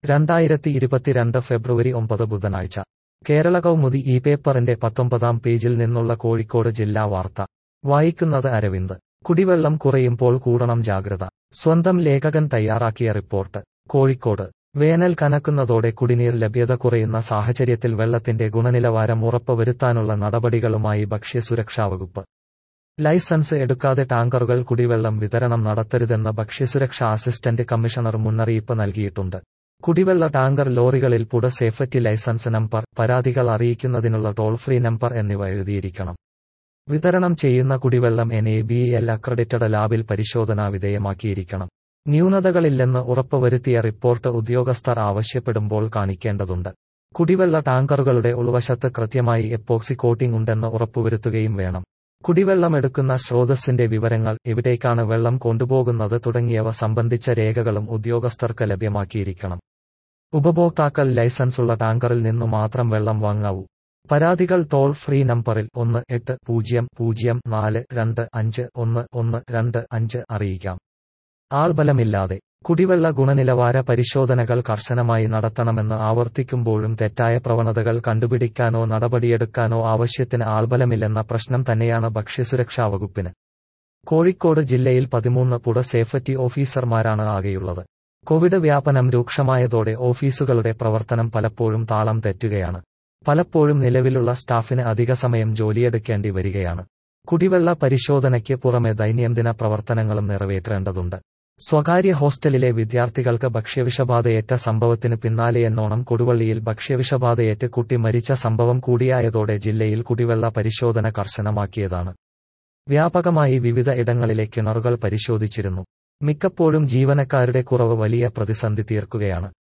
രണ്ടായിരത്തി ഇരുപത്തിരണ്ട് ഫെബ്രുവരി ഒമ്പത് ബുധനാഴ്ച കേരള കൗമുദി ഈ പേപ്പറിന്റെ പത്തൊമ്പതാം പേജിൽ നിന്നുള്ള കോഴിക്കോട് ജില്ലാ വാർത്ത വായിക്കുന്നത് അരവിന്ദ് കുടിവെള്ളം കുറയുമ്പോൾ കൂടണം ജാഗ്രത സ്വന്തം ലേഖകൻ തയ്യാറാക്കിയ റിപ്പോർട്ട് കോഴിക്കോട് വേനൽ കനക്കുന്നതോടെ കുടിനീർ ലഭ്യത കുറയുന്ന സാഹചര്യത്തിൽ വെള്ളത്തിന്റെ ഗുണനിലവാരം ഉറപ്പുവരുത്താനുള്ള നടപടികളുമായി ഭക്ഷ്യസുരക്ഷാ വകുപ്പ് ലൈസൻസ് എടുക്കാതെ ടാങ്കറുകൾ കുടിവെള്ളം വിതരണം നടത്തരുതെന്ന് ഭക്ഷ്യസുരക്ഷാ അസിസ്റ്റന്റ് കമ്മീഷണർ മുന്നറിയിപ്പ് നൽകിയിട്ടുണ്ട് കുടിവെള്ള ടാങ്കർ ലോറികളിൽ പുട സേഫറ്റി ലൈസൻസ് നമ്പർ പരാതികൾ അറിയിക്കുന്നതിനുള്ള ടോൾ ഫ്രീ നമ്പർ എന്നിവ എഴുതിയിരിക്കണം വിതരണം ചെയ്യുന്ന കുടിവെള്ളം N A B L accredited ലാബിൽ പരിശോധനാ വിധേയമാക്കിയിരിക്കണം ന്യൂനതകളില്ലെന്ന് ഉറപ്പുവരുത്തിയ റിപ്പോർട്ട് ഉദ്യോഗസ്ഥർ ആവശ്യപ്പെടുമ്പോൾ കാണിക്കേണ്ടതുണ്ട് കുടിവെള്ള ടാങ്കറുകളുടെ ഉൾവശത്ത് കൃത്യമായി എപ്പോക്സി കോട്ടിംഗ് ഉണ്ടെന്ന് ഉറപ്പുവരുത്തുകയും വേണം കുടിവെള്ളം എടുക്കുന്ന സ്രോതസ്സിന്റെ വിവരങ്ങൾ എവിടേക്കാണ് വെള്ളം കൊണ്ടുപോകുന്നത് തുടങ്ങിയവ സംബന്ധിച്ച രേഖകളും ഉദ്യോഗസ്ഥർക്ക് ലഭ്യമാക്കിയിരിക്കണം ഉപഭോക്താക്കൾ ലൈസൻസുള്ള ടാങ്കറിൽ നിന്നു മാത്രം വെള്ളം വാങ്ങാവൂ പരാതികൾ ടോൾ ഫ്രീ നമ്പറിൽ ഒന്ന് എട്ട് പൂജ്യം പൂജ്യം നാല് രണ്ട് അഞ്ച് ഒന്ന് ഒന്ന് രണ്ട് അഞ്ച് അറിയിക്കാം ആൾബലമില്ലാതെ കുടിവെള്ള ഗുണനിലവാര പരിശോധനകൾ കർശനമായി നടത്തണമെന്ന് ആവർത്തിക്കുമ്പോഴും തെറ്റായ പ്രവണതകൾ കണ്ടുപിടിക്കാനോ നടപടിയെടുക്കാനോ ആവശ്യത്തിന് ആൾബലമില്ലെന്ന പ്രശ്നം തന്നെയാണ് ഭക്ഷ്യസുരക്ഷാ വകുപ്പിന് കോഴിക്കോട് ജില്ലയിൽ പതിമൂന്ന് പുട സേഫറ്റി ഓഫീസർമാരാണ് ആകെയുള്ളത് കോവിഡ് വ്യാപനം രൂക്ഷമായതോടെ ഓഫീസുകളുടെ പ്രവർത്തനം പലപ്പോഴും താളം തെറ്റുകയാണ് പലപ്പോഴും നിലവിലുള്ള സ്റ്റാഫിന് അധിക സമയം ജോലിയെടുക്കേണ്ടി വരികയാണ് കുടിവെള്ള പരിശോധനയ്ക്ക് പുറമെ ദൈനംദിന പ്രവർത്തനങ്ങളും നിറവേറ്റേണ്ടതുണ്ട് സ്വകാര്യ ഹോസ്റ്റലിലെ വിദ്യാർത്ഥികൾക്ക് ഭക്ഷ്യവിഷബാധയേറ്റ സംഭവത്തിന് പിന്നാലെയെന്നോണം കൊടുവള്ളിയിൽ ഭക്ഷ്യവിഷബാധയേറ്റ് കുട്ടി മരിച്ച സംഭവം കൂടിയായതോടെ ജില്ലയിൽ കുടിവെള്ള പരിശോധന കർശനമാക്കിയതാണ് വ്യാപകമായി വിവിധ ഇടങ്ങളിലെ കിണറുകൾ പരിശോധിച്ചിരുന്നു മിക്കപ്പോഴും ജീവനക്കാരുടെ കുറവ് വലിയ പ്രതിസന്ധി തീർക്കുകയാണ്